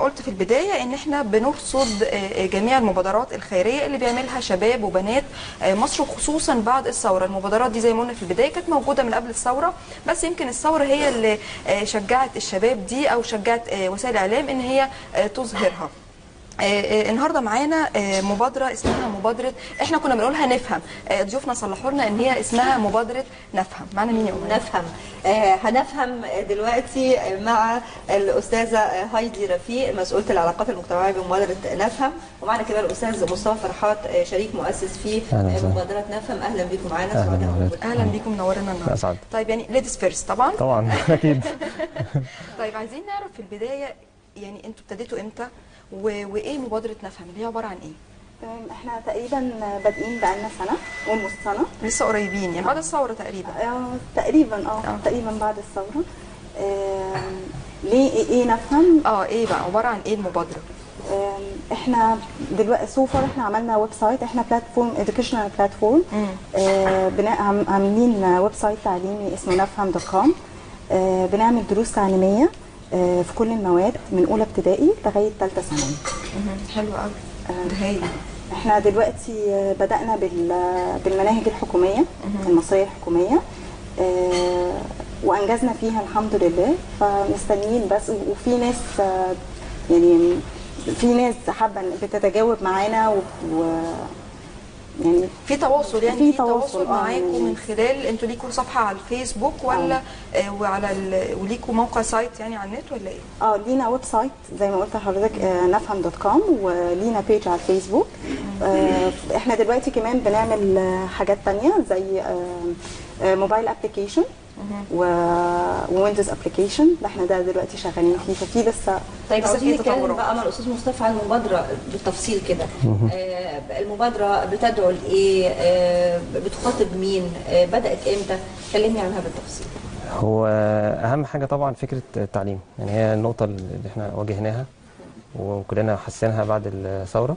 قلت في البدايه ان احنا بنرصد آه، جميع المبادرات الخيريه اللي بيعملها شباب وبنات آه، مصر خصوصا بعد الثوره المبادرات دي زي ما قلنا في البدايه كانت موجوده من قبل الثوره بس يمكن الثوره هي اللي آه، شجعت الشباب دي او شجعت آه، وسائل الاعلام ان هي آه، تظهرها آه، آه، النهارده معانا آه، مبادره اسمها مبادره احنا كنا بنقولها نفهم آه، ضيوفنا صلحوا لنا ان هي اسمها مبادره نفهم معانا مين يا أمنية؟ نفهم آه هنفهم دلوقتي مع الاستاذه هايدي رفيق مسؤوله العلاقات المجتمعيه بمبادره نفهم ومعنا كمان الاستاذ مصطفى فرحات آه، شريك مؤسس في أهلا آه، وسهلا. مبادره نفهم اهلا بكم معانا أهلا سعداء وسهلا. بوجودكم. اهلا بيكم منورنا النهارده أسعد. طيب يعني ليديز فيرست طبعا طبعا اكيد طيب عايزين نعرف في البدايه يعني انتوا ابتديتوا امتى و... وايه مبادره نفهم اللي هي عباره عن ايه تمام احنا تقريبا بادئين بقالنا سنه اولموست سنه لسه قريبين يعني بعد الثوره تقريبا آه، تقريبا اه آه. تقريبا بعد الثوره آم، ليه ايه, إيه نفهم اه ايه بقى عباره عن ايه المبادره آم، احنا دلوقتي سو فار احنا عملنا ويب سايت احنا بلاتفورم اديوكيشنال بلاتفورم عاملين ويب سايت تعليمي اسمه نفهم دوت كوم بنعمل دروس تعليميه آه، في كل المواد من اولى ابتدائي لغايه ثالثه ثانوي حلو قوي ده هايل احنا دلوقتي آه، بدأنا بال- بالمناهج الحكومية المصرية الحكومية آه، وأنجزنا فيها الحمد لله فمستنيين بس وفي ناس آه، يعني في ناس حابة إن بتتجاوب معانا و و- يعني في تواصل يعني في في تواصل، تواصل آه، معاكم يعني- من خلال انتوا ليكوا صفحه على الفيسبوك ولا آه وعلى ال... وليكوا موقع سايت يعني على النت ولا ايه اه لينا ويب سايت زي ما قلت لحضرتك آه، نفهم دوت كوم ولينا بيج على الفيسبوك آه، احنا دلوقتي كمان بنعمل آه، حاجات تانية زي آه، آه، موبايل ابلكيشن وويندوز ابلكيشن احنا ده دلوقتي شغالين فيه ففي لسه طيب بس عاوزين في نتكلم تطورات. بقى مع الاستاذ مصطفى عن المبادره بالتفصيل كده آه المبادره بتدعو لايه آه بتخاطب مين آه بدات امتى كلمني عنها بالتفصيل هو اهم حاجه طبعا فكره التعليم يعني هي النقطه اللي احنا واجهناها وكلنا حسيناها بعد الثوره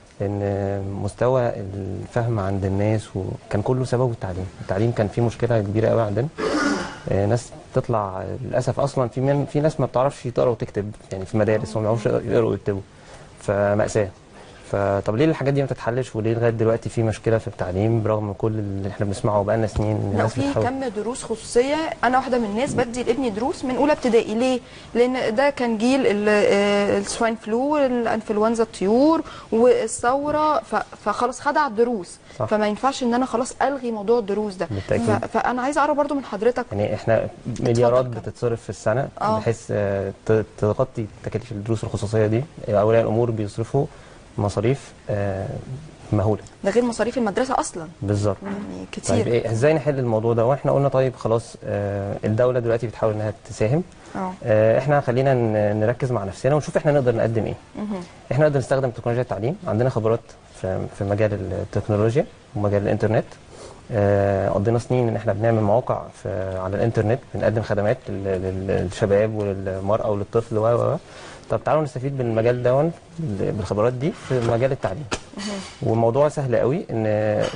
ان مستوى الفهم عند الناس وكان كله سببه التعليم التعليم كان فيه مشكله كبيره قوي عندنا آه، ناس تطلع للاسف اصلا في من في ناس ما بتعرفش تقرا وتكتب يعني في مدارس وما بيعرفوش يقروا ويكتبوا فمأساة فطب ليه الحاجات دي ما تتحلش وليه لغايه دلوقتي في مشكله في التعليم برغم كل اللي احنا بنسمعه بقالنا سنين إن لا الناس وفي بتحاول كم دروس خصوصيه انا واحده من الناس بدي لابني دروس من اولى ابتدائي ليه لان ده كان جيل ال- آه، السواين فلو الانفلونزا الطيور والثوره ف- فخلاص خدع الدروس صح. فما ينفعش ان انا خلاص الغي موضوع الدروس ده بالتأكيد. ف- فانا عايزه اعرف برضو من حضرتك يعني احنا مليارات اتفضل. بتتصرف في السنه آه. بحيث آه، ت- تغطي تكاليف الدروس الخصوصيه دي اولياء الامور بيصرفوا مصاريف آه، مهوله ده غير مصاريف المدرسه اصلا بالظبط يعني كتير طيب إيه ازاي نحل الموضوع ده واحنا قلنا طيب خلاص آه، الدوله دلوقتي بتحاول انها تساهم اه آه، احنا خلينا ن- نركز مع نفسنا ونشوف احنا نقدر نقدم ايه احنا نقدر نستخدم تكنولوجيا التعليم عندنا خبرات في في مجال التكنولوجيا ومجال الانترنت آه، قضينا سنين ان احنا بنعمل مواقع في على الانترنت بنقدم خدمات لل- لل- للشباب وللمراه وللطفل و و و. طب تعالوا نستفيد من المجال ده بالخبرات دي في مجال التعليم والموضوع سهل قوي ان آه،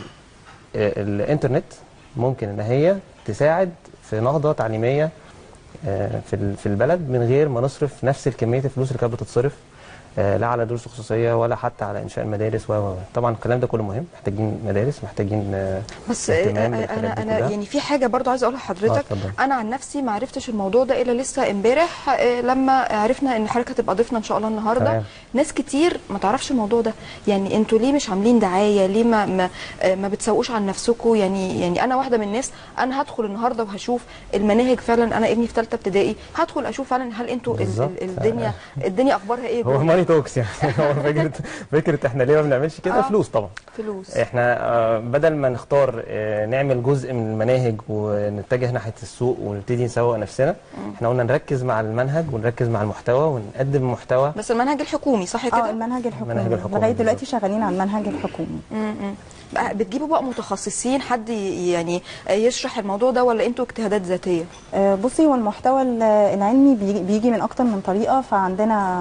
الانترنت ممكن ان هي تساعد في نهضه تعليميه آه، في ال- في البلد من غير ما نصرف نفس الكميه الفلوس اللي كانت بتتصرف آه، لا على دروس خصوصيه ولا حتى على انشاء المدارس و و و. طبعا الكلام ده كله مهم محتاجين مدارس محتاجين آه، بس اهتمام انا بالحاجات دي انا كلها. يعني في حاجه برضو عايزه اقولها لحضرتك آه، اتفضل. انا عن نفسي ما عرفتش الموضوع ده الا لسه امبارح آه، لما عرفنا ان حضرتك هتبقى ضيفنا ان شاء الله النهارده تمام. ناس كتير ما تعرفش الموضوع ده يعني انتوا ليه مش عاملين دعايه ليه ما ما, آه، ما بتسوقوش عن نفسكم يعني يعني انا واحده من الناس انا هدخل النهارده وهشوف المناهج فعلا انا ابني في ثالثه ابتدائي هدخل اشوف فعلا هل انتوا ال- بالظبط. ال- الدنيا الدنيا اخبارها ايه هو جوه؟ ماني توكس يعني هو فكره فكره احنا ليه ما بنعملش كده آه. فلوس طبعا فلوس احنا آه، بدل ما نختار آه، نعمل جزء من المناهج ونتجه ناحيه السوق ونبتدي نسوق نفسنا احنا قلنا نركز مع المنهج ونركز مع المحتوى ونقدم محتوى بس المنهج الحكومي صح اه كده المنهج الحكومي المنهج الحكومي لغايه دلوقتي بالظبط. شغالين على المنهج الحكومي م-م. بقى بتجيبوا بقى متخصصين حد ي- يعني يشرح الموضوع ده ولا انتوا اجتهادات ذاتيه آه، بصي هو المحتوى ال- العلمي بيجي- بيجي من اكتر من طريقه فعندنا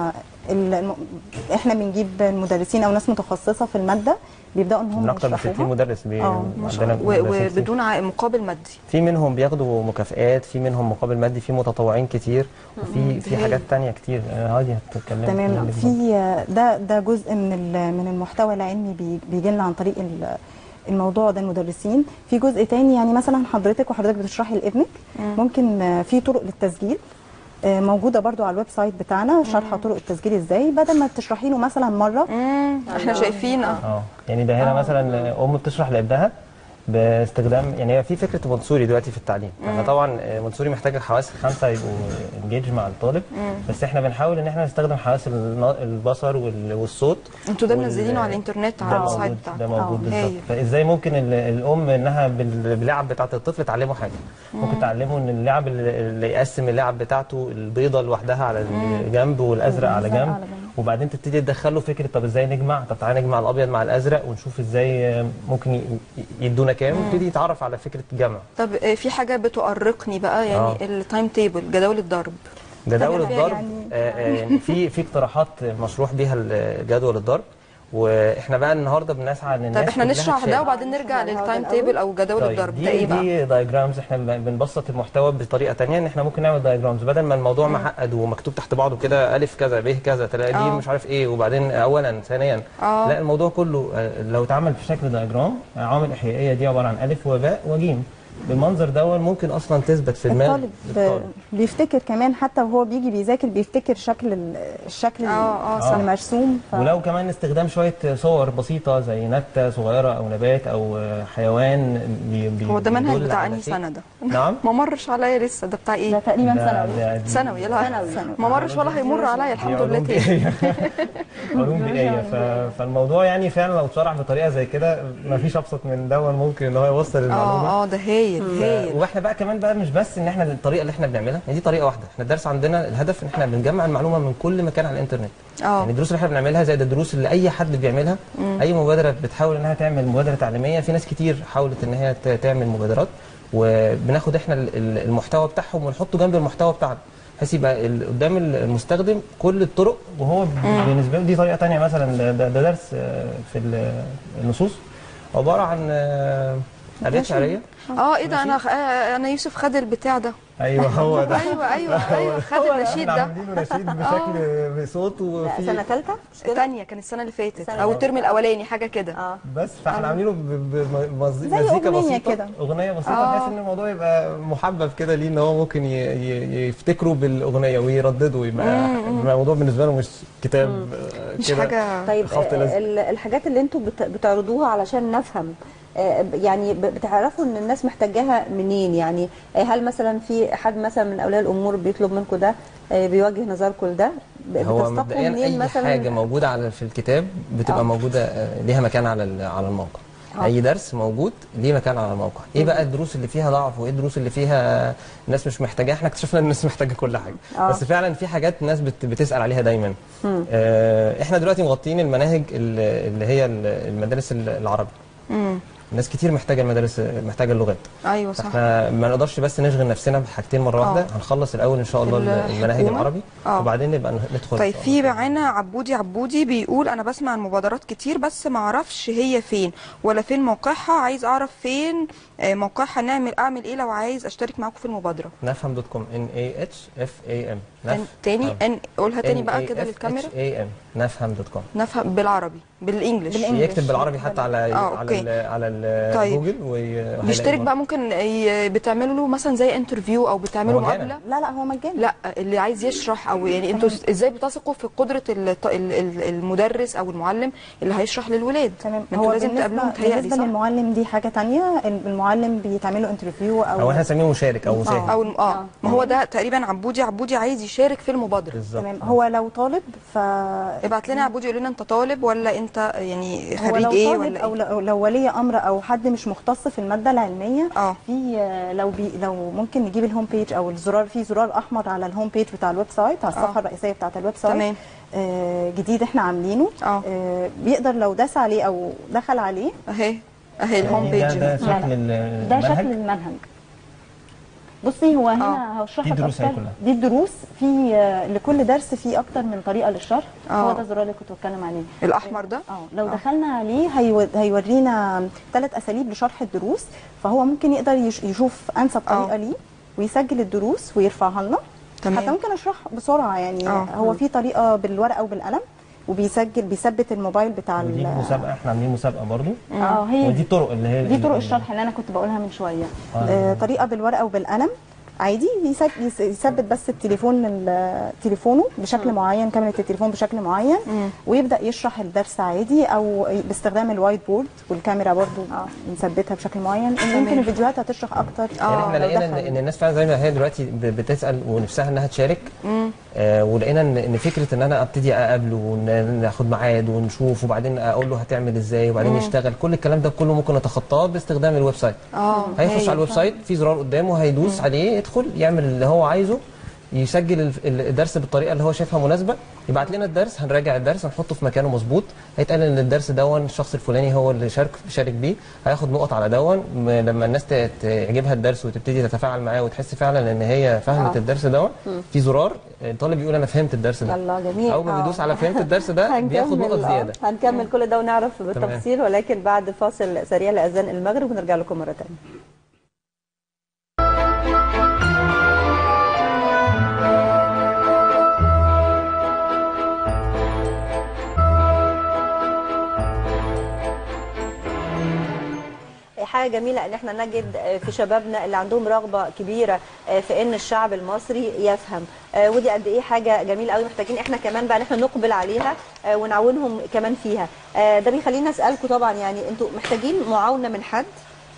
ال- الم... احنا بنجيب مدرسين او ناس متخصصه في الماده بيبداوا ان هم من اكتر من 60 يشرحوها مدرس بي... آه، ما شاء عندنا الله و- مدرسين كتير. وبدون ع- مقابل مادي في منهم بياخدوا مكافآت في منهم مقابل مادي في متطوعين كتير وفي في هايل. حاجات تانية كتير آه، هادي هتتكلم تمام في في ده ده جزء من ال- من المحتوى العلمي بي- بيجي لنا عن طريق ال- الموضوع ده المدرسين في جزء تاني يعني مثلا حضرتك وحضرتك بتشرحي لابنك ممكن آه، في طرق للتسجيل آه، موجوده برضو على الويب سايت بتاعنا شرح طرق التسجيل ازاي بدل ما تشرحي له مثلا مره مم. احنا شايفين اه اه يعني ده هنا مثلا ام بتشرح لابنها باستخدام يعني هي في فكره منصوري دلوقتي في التعليم احنا طبعا آه، منصوري محتاج الحواس الخمسه يبقوا انجيج مع الطالب بس احنا بنحاول ان احنا نستخدم حواس النا- البصر وال- والصوت انتوا ده وال- منزلينه على الانترنت ده على السايت موجود بتاعكم ده موجود آه، بالظبط هايل. فازاي ممكن ال- الام انها بال- باللعب بتاعه الطفل تعلمه حاجه ممكن تعلمه ان اللعب اللي اللي يقسم اللعب بتاعته البيضه لوحدها على الجنب والازرق على والأزرق جنب على جنب. وبعدين تبتدي تدخله فكره طب ازاي نجمع طب تعالى نجمع الابيض مع الازرق ونشوف ازاي ممكن ي- يدونا كام ويبتدي يتعرف على فكره الجمع طب آه، في حاجه بتؤرقني بقى يعني آه. التايم تيبل جداول الضرب جداول طب الضرب يعني- آه، آه، يعني في في اقتراحات مشروح بيها ال- جدول الضرب واحنا بقى النهارده بنسعى ان طب الناس احنا كلها نشرح تشارك. ده وبعدين نرجع نشرح للتايم الأول. تيبل او جدول طيب الضرب ده دي ايه بقى دي دايجرامز احنا بن- بنبسط المحتوى بطريقه تانية ان احنا ممكن نعمل دايجرامز بدل ما الموضوع معقد ومكتوب تحت بعضه كده الف كذا ب كذا تلاقي دي آه. مش عارف ايه وبعدين اولا ثانيا آه. لا الموضوع كله آه، لو اتعمل في شكل دايجرام عوامل احيائيه دي عباره عن الف وباء وجيم بالمنظر ده ممكن اصلا تثبت في دماغ الطالب الطالب. بيفتكر كمان حتى وهو بيجي بيذاكر بيفتكر شكل ال- الشكل آه، آه، صح. المرسوم ف... ولو كمان استخدام شويه صور بسيطه زي نبته صغيره او نبات او حيوان بي بي هو ده منهج بيدل بتاع على انهي شيء. سنه ده نعم ما مرش عليا لسه ده بتاع ده ايه تقريبا ده- ثانوي ده- دي- ثانوي لا ثانوي. ما مرش ولا هيمر عليا دي الحمد لله علوم تاني بيئية. علوم بيئيه ف- فالموضوع يعني فعلا لو اتشرح بطريقه زي كده ما فيش ابسط من ده ممكن ان هو يوصل المعلومه اه اه ده هايل هايل واحنا بقى كمان بقى مش بس ان احنا الطريقه اللي احنا بنعملها هي دي طريقه واحده احنا الدرس عندنا الهدف ان احنا بنجمع المعلومه من كل مكان على الانترنت اه يعني الدروس اللي احنا بنعملها زي الدروس اللي اي حد بيعملها اي مبادره بتحاول انها تعمل مبادره تعليميه في ناس كتير حاولت ان هي ت- تعمل مبادرات وبناخد احنا ال- ال- المحتوى بتاعهم ونحطه جنب المحتوى بتاعنا بحيث يبقى ال- قدام المستخدم كل الطرق وهو بالنسبه له دي طريقه تانية مثلا ده, ده ده درس آه، في ال- النصوص عباره عن آه، ابيات شعريه اه ايه ده انا خ... آه، انا يوسف خد البتاع ده ايوه هو ده ايوه ايوه ايوه خد النشيد احنا ده عاملينه نشيد بشكل بصوت وفي سنه ثالثه مش كده؟ الثانيه كان السنه اللي فاتت السنة او اللي الترم الاولاني حاجه كده اه بس فاحنا عاملينه بمزيكا زي أغنية بسيطه كده. اغنيه بسيطه آه. بحيث ان الموضوع يبقى محبب كده ليه ان هو ممكن ي- ي- يفتكروا بالاغنيه ويرددوا يبقى يبقى الموضوع بالنسبه له مش كتاب آه، مش كده حاجه طيب خبط آه، لزق. ال- الحاجات اللي انتوا بت- بتعرضوها علشان نفهم آه، يعني ب- بتعرفوا ان الناس محتاجاها منين يعني آه، هل مثلا في حد مثلا من اولياء الامور بيطلب منكم ده آه، بيوجه نظركم لده ب- هو بتستقوا مبدئيا منين اي مثلا حاجه موجوده على في الكتاب بتبقى آه. موجوده آه، ليها مكان على ال- على الموقع آه. اي درس موجود ليه مكان على الموقع ايه بقى الدروس اللي فيها ضعف وايه الدروس اللي فيها الناس مش محتاجاها احنا اكتشفنا ان الناس محتاجه كل حاجه آه. بس فعلا في حاجات الناس بت بتسال عليها دايما آه احنا دلوقتي مغطيين المناهج ال- اللي هي ال- المدارس ال- العربي امم ناس كتير محتاجه المدارس محتاجه اللغات ايوه صح احنا ما نقدرش بس نشغل نفسنا بحاجتين مره واحده آه. هنخلص الاول ان شاء الله الحكومة. المناهج العربي آه. وبعدين نبقى ندخل طيب في معانا عبودي عبودي بيقول انا بسمع المبادرات كتير بس ما اعرفش هي فين ولا فين موقعها عايز اعرف فين آه، موقعها نعمل اعمل ايه لو عايز اشترك معاكم في المبادره نفهم دوت كوم ان اي اتش اف اي ام تاني- تاني ان قولها تاني بقى كده للكاميرا اي ام نفهم دوت كوم نفهم بالعربي بالانجلش بالإنجلش. يكتب بالعربي حتى على آه، على أوكي. ال على ال طيب. جوجل وهيلاقي بيشترك برضه. بقى ممكن ي- بتعملوا له مثلا زي انترفيو او بتعملوا هو مجانا. مقابله لا لا هو مجاني لا اللي عايز يشرح او يعني انتوا ازاي بتثقوا في قدره الط- ال- ال- المدرس او المعلم اللي هيشرح للولاد تمام ما انتوا لازم تقابلوهم تهيألي بالنسبه صح للمعلم دي حاجه تانية المعلم بيتعمل له انترفيو او او احنا نسميه مشارك او مساهم او الم- اه ما هو ده تقريبا عبودي عبودي عايز يشارك في المبادره بالظبط تمام هو لو طالب ف ابعت لنا عبودي يقول لنا انت طالب ولا انت يعني هو خريج لو ايه طالب ولا او ايه لو- لو ولي امر او حد مش مختص في الماده العلميه اه في آه، لو بي لو ممكن نجيب الهوم بيج او الزرار في زرار احمر على الهوم بيج بتاع الويب سايت على الصفحه آه. الرئيسيه بتاعه الويب سايت تمام. آه جديد احنا عاملينه اه. آه بيقدر لو داس عليه او دخل عليه اهي اهي الهوم ده بيج ده اهي. شكل ال- ده المنهج. شكل المنهج بصي هو هنا هشرح دي لك الدروس هي اكتر كلها. دي الدروس في آه، لكل درس في اكتر من طريقه للشرح آه. هو ده الزرار اللي كنت بتكلم عليه الاحمر ده اه لو دخلنا عليه هيو- هيورينا ثلاث اساليب لشرح الدروس فهو ممكن يقدر يش- يشوف انسب طريقه آه. ليه ويسجل الدروس ويرفعها لنا تمام. حتى ممكن اشرح بسرعه يعني آه. هو في طريقه بالورقه وبالقلم وبيسجل بيثبت الموبايل بتاع ودي ال- مسابقه احنا عاملين مسابقه برضو اه هي ودي الطرق اللي هي دي طرق الشرح اللي انا كنت بقولها من شويه آه. آه طريقه بالورقه وبالقلم عادي يسج- يس- يثبت بس التليفون ال- تليفونه بشكل معين كاميرا التليفون بشكل معين ويبدا يشرح الدرس عادي او باستخدام الوايت بورد والكاميرا برضو نثبتها بشكل معين يمكن الفيديوهات هتشرح اكتر يعني احنا لو لقينا ان دخل. إن الناس فعلا زي ما هي دلوقتي ب- بتسال ونفسها انها تشارك آه ولقينا ان ان فكره ان انا ابتدي اقابله وناخد ميعاد ونشوف وبعدين اقول له هتعمل ازاي وبعدين يشتغل كل الكلام ده كله ممكن نتخطاه باستخدام الويب سايت اه هيخش هايل. على الويب سايت في زرار قدامه هيدوس عليه يدخل يعمل اللي هو عايزه يسجل الف- الدرس بالطريقه اللي هو شايفها مناسبه يبعت لنا الدرس هنراجع الدرس هنحطه في مكانه مظبوط هيتقال ان الدرس دون الشخص الفلاني هو اللي شارك شارك بيه هياخد نقط على دون م- لما الناس ت- تعجبها الدرس وتبتدي تتفاعل معاه وتحس فعلا ان هي فهمت آه. الدرس دون في زرار الطالب يقول انا فهمت الدرس ده الله جميل اول ما آه. بيدوس على فهمت الدرس ده بياخد نقط آه، زياده هنكمل كل ده ونعرف بالتفصيل ولكن بعد فاصل سريع لاذان المغرب ونرجع لكم مره ثانيه حاجه جميله ان احنا نجد في شبابنا اللي عندهم رغبه كبيره في ان الشعب المصري يفهم ودي قد ايه حاجه جميله قوي محتاجين احنا كمان بقى ان احنا نقبل عليها ونعاونهم كمان فيها ده بيخلينا اسالكم طبعا يعني انتوا محتاجين معاونه من حد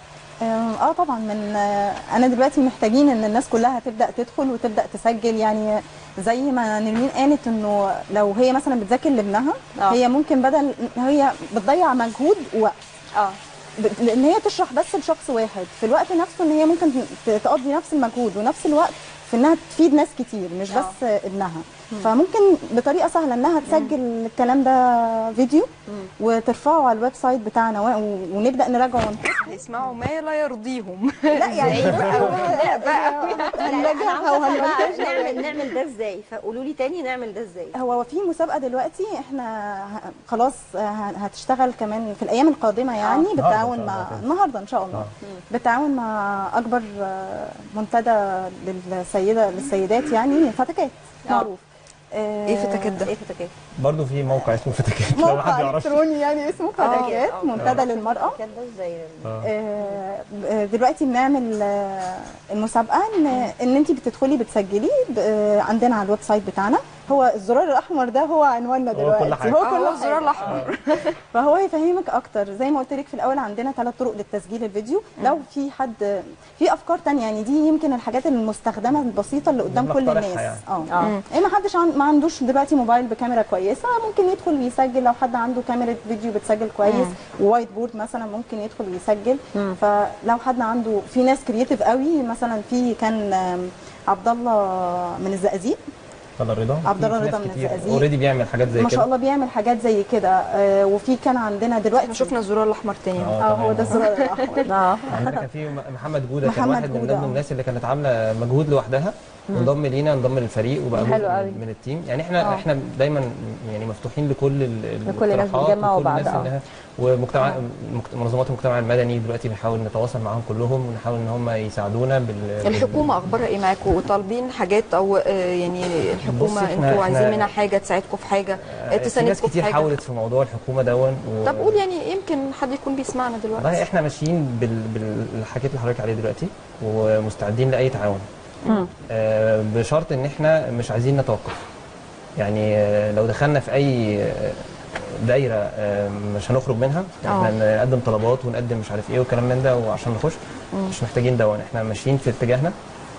اه طبعا من آه، انا دلوقتي محتاجين ان الناس كلها تبدا تدخل وتبدا تسجل يعني زي ما نرمين قالت انه لو هي مثلا بتذاكر لابنها آه. هي ممكن بدل هي بتضيع مجهود ووقت اه ب- لان هي تشرح بس لشخص واحد في الوقت نفسه ان هي ممكن ت- تقضي نفس المجهود ونفس الوقت في انها تفيد ناس كتير مش آه. بس ابنها فممكن بطريقه سهله انها تسجل الكلام ده فيديو وترفعه على الويب سايت بتاعنا و- ونبدا نراجعه ونحط هيسمعوا ما لا يرضيهم لا يعني لا بقى هنراجعها وهنمنتجها نعمل نعمل ده ازاي فقولوا لي تاني نعمل ده ازاي هو في مسابقه دلوقتي احنا ه- خلاص ه- هتشتغل كمان في الايام القادمه يعني آه. بالتعاون النهاردة إن مع شاء الله. النهارده ان شاء الله بالتعاون مع اكبر آه، منتدى للسيده للسيدات يعني فتكات آه. معروف آه، ايه فتكات ده؟ ايه فتكات برضه في موقع اسمه فتكات لو حد موقع يعرفش الكتروني يعني اسمه فتكات آه. منتدى للمراه كان ده ازاي آه، آه، دلوقتي بنعمل آه، المسابقه ان ان انت بتدخلي بتسجلي ب- آه، عندنا على الويب سايت بتاعنا هو الزرار الاحمر ده هو عنواننا هو كل دلوقتي حاجة. هو اه كل هو الزرار حاجة. الاحمر فهو هيفهمك اكتر زي ما قلت لك في الاول عندنا ثلاث طرق للتسجيل الفيديو لو في حد في افكار تانية يعني دي يمكن الحاجات المستخدمه البسيطه اللي قدام كل بنقترحها الناس يعني. اه اه ايه ما حدش عن... ما عندوش دلوقتي موبايل بكاميرا كويسه ممكن يدخل ويسجل لو حد عنده كاميرا فيديو بتسجل كويس ووايت بورد مثلا ممكن يدخل ويسجل فلو حد عنده في ناس كرييتيف قوي مثلا في كان آم، عبد الله من الزقازيق عبد الله رضا عبد الله في رضا ناس من كتير الزقازيق. اوريدي بيعمل حاجات زي ما كده شاء الله بيعمل حاجات زي كده آه، وفي كان عندنا دلوقتي احنا شفنا الزرار الاحمر تاني اهو. اه هو تمام. ده الزرار الاحمر اه عندنا كان في م- محمد جوده كان محمد واحد من جودة، ضمن آه. الناس اللي كانت عامله مجهود لوحدها انضم لينا انضم للفريق وبقى حلو جزء قوي. من التيم يعني احنا آه. احنا دايما يعني مفتوحين لكل ال- لكل الناس الاقتراحات بتجمعوا وكل بعض، الناس آه. اللي ومجتمع مجت- منظمات المجتمع المدني دلوقتي بنحاول نتواصل معاهم كلهم ونحاول ان هم يساعدونا بال الحكومه اخبارها ايه معاكم طالبين حاجات او آه، يعني بصي، الحكومه إحنا- انتوا عايزين إحنا- منها حاجه تساعدكم في حاجه آه، في ناس تساندكم في كتير حاجه حاولت في موضوع الحكومه دون و... طب قول يعني يمكن حد يكون بيسمعنا والله دلوقتي احنا ماشيين بال... بالحاجات اللي حضرتك عليه دلوقتي ومستعدين لاي تعاون آه بشرط ان احنا مش عايزين نتوقف يعني آه لو دخلنا في اي آه، دايره آه مش هنخرج منها احنا نقدم طلبات ونقدم مش عارف ايه والكلام من ده وعشان نخش مش محتاجين دون احنا ماشيين في اتجاهنا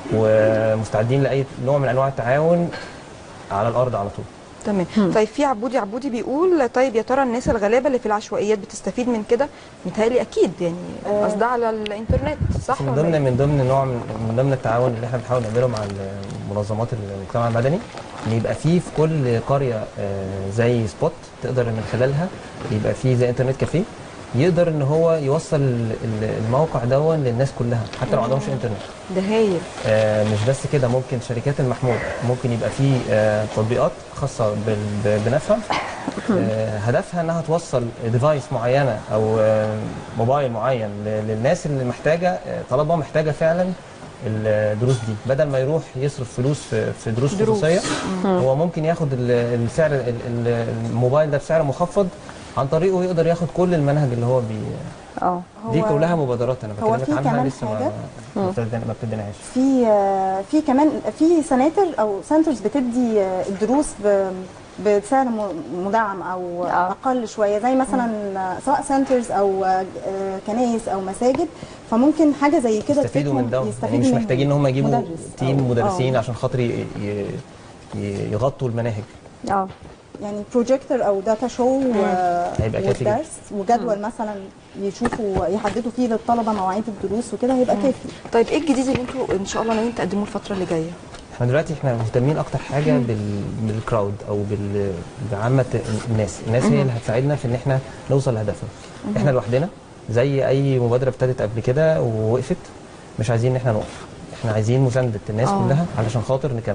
ومستعدين لاي نوع من انواع التعاون على الارض على طول تمام طيب في عبودي عبودي بيقول طيب يا ترى الناس الغلابه اللي في العشوائيات بتستفيد من كده متهيألي اكيد يعني قصدها على الانترنت صح من ولا ضمن إيه؟ من ضمن نوع من, من ضمن التعاون اللي احنا بنحاول نعمله مع منظمات المجتمع المدني ان يبقى فيه في كل قريه آه، زي سبوت تقدر من خلالها يبقى فيه زي انترنت كافيه يقدر ان هو يوصل ال- ال- الموقع دون للناس كلها حتى لو ما عندهمش انترنت ده هايل آه، مش بس كده ممكن شركات المحمول ممكن يبقى في آه، تطبيقات خاصه بال- ب- بنفهم آه، هدفها انها توصل ديفايس معينه او آه، موبايل معين ل- للناس اللي محتاجه آه، طلبه محتاجه فعلا الدروس دي بدل ما يروح يصرف فلوس في في دروس دروس. خصوصيه هو ممكن ياخد ال- السعر ال- ال- الموبايل ده بسعر مخفض عن طريقه يقدر ياخد كل المنهج اللي هو بي اه دي هو- كلها مبادرات انا هو بكلمك في عنها كمان لسه ما حاجة؟ ما ابتدينا- ما ابتديناهاش في آه، في كمان في سناتر او سنترز بتدي آه، الدروس ب- بسعر م- مدعم او آه. اقل شويه زي مثلا آه، سواء سنترز او آه، آه، كنايس او مساجد فممكن حاجه زي كده يستفيدوا من تفيدهم- ده يعني يستفيدوا مش منهم. محتاجين ان هم يجيبوا مدرس تيم أو- مدرسين آه. عشان خاطر ي- ي- ي- يغطوا المناهج اه يعني بروجيكتور او داتا شو هيبقى كافي ودرس وجدول مثلا يشوفوا يحددوا فيه للطلبه مواعيد الدروس وكده هيبقى كافي طيب ايه الجديد اللي انتوا ان شاء الله ناويين تقدموه الفتره اللي جايه احنا دلوقتي احنا مهتمين اكتر حاجه بال... بالكراود او بال... بعامه الناس الناس هي اللي هتساعدنا في ان احنا نوصل لهدفنا احنا لوحدنا زي اي مبادره ابتدت قبل كده ووقفت مش عايزين ان احنا نقف احنا عايزين مسانده الناس آه. كلها علشان خاطر نكمل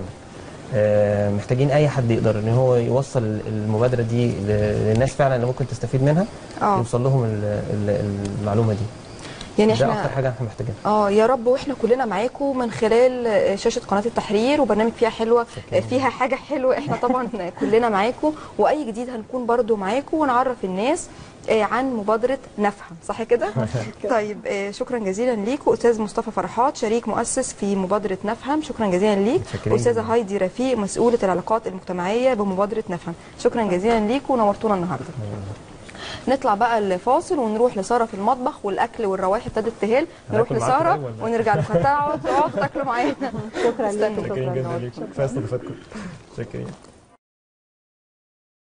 آه، محتاجين اي حد يقدر ان هو يوصل المبادره دي ل- للناس فعلا اللي ممكن تستفيد منها اه يوصل لهم ال- ال- المعلومه دي يعني ده احنا اكتر حاجه احنا محتاجينها اه يا رب واحنا كلنا معاكم من خلال آه، شاشه قناه التحرير وبرنامج فيها حلوه آه، فيها حاجه حلوه احنا طبعا كلنا معاكم واي جديد هنكون برضو معاكم ونعرف الناس آه، عن مبادره نفهم صح كده طيب آه، شكرا جزيلا ليك استاذ مصطفى فرحات شريك مؤسس في مبادره نفهم شكرا جزيلا ليك متشكرين. استاذه هايدي رفيق مسؤوله العلاقات المجتمعيه بمبادره نفهم شكرا جزيلا ليك ونورتونا النهارده نطلع بقى الفاصل ونروح لساره في المطبخ والاكل والروائح ابتدت تهل نروح هناكل معاكم لساره طيب ولا؟ ونرجع لكم هتقعدوا تقعدوا تاكلوا معانا شكرا استنوا. ليك شكرا كفايه استضافتكم شكرا